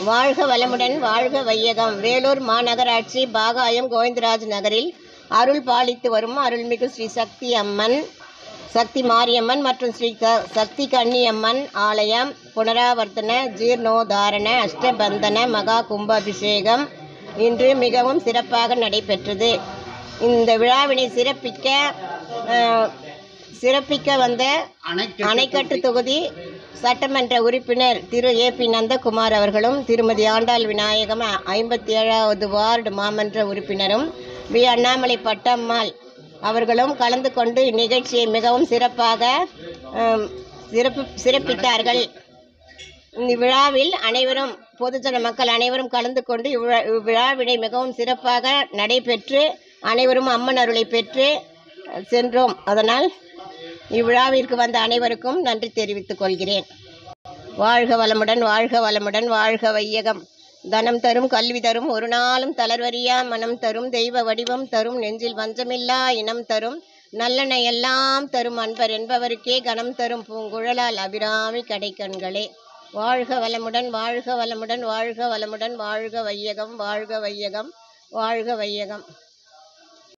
வாழ்க வளமுடன் வாழ்க வையகம் வேலூர் மாநகராட்சி பாகாயம் கோவிந்தராஜ் நகரில் அருள் பாலித்து வரும் அருள்மிகு ஸ்ரீ சக்தி அம்மன் சக்தி மாரியம்மன் மற்றும் ஸ்ரீ க- சக்தி கன்னியம்மன் ஆலயம் புனராவர்த்தன ஜீர்ணோதாரண அஷ்டபந்தன மகா கும்பாபிஷேகம் இன்று மிகவும் சிறப்பாக நடைபெற்றது இந்த விழாவினை சிறப்பிக்க அஹ், சிறப்பிக்க வந்த அணைக்கட்டு தொகுதி சட்டமன்ற உறுப்பினர் திரு ஏ பி நந்தகுமார் அவர்களும் திருமதி ஆண்டாள் விநாயகம் ஐம்பத்தி ஏழாவது வார்டு மாமன்ற உறுப்பினரும் வி அண்ணாமலை பட்டம்மாள் அவர்களும் கலந்து கொண்டு இந்நிகழ்ச்சியை மிகவும் சிறப்பாக ஆம், சிறப்பு சிறப்பித்தார்கள் இந்த விழாவில் அனைவரும் பொதுஜன மக்கள் அனைவரும் கலந்து கொண்டு இவ்விழா- இவ்விழாவினை மிகவும் சிறப்பாக நடைபெற்று அனைவரும் அம்மன் அருளை பெற்று அஹ், சென்றோம் அதனால் இவ்விழாவிற்கு வந்த அனைவருக்கும் நன்றி தெரிவித்துக் கொள்கிறேன் வாழ்க வளமுடன் வாழ்க வளமுடன் வாழ்க வையகம் தனம் தரும் கல்வி தரும் ஒரு நாளும் தளர்வறியா மனம் தரும் தெய்வ வடிவம் தரும் நெஞ்சில் வஞ்சமில்லா இனம் தரும் நல்லெண்ண எல்லாம் தரும் அன்பர் என்பவருக்கே கணம் தரும் பூங்குழலால் அபிராமி கடைக்கண்களே வாழ்க வளமுடன் வாழ்க வளமுடன் வாழ்க வளமுடன் வாழ்க வையகம் வாழ்க வையகம் வாழ்க வையகம்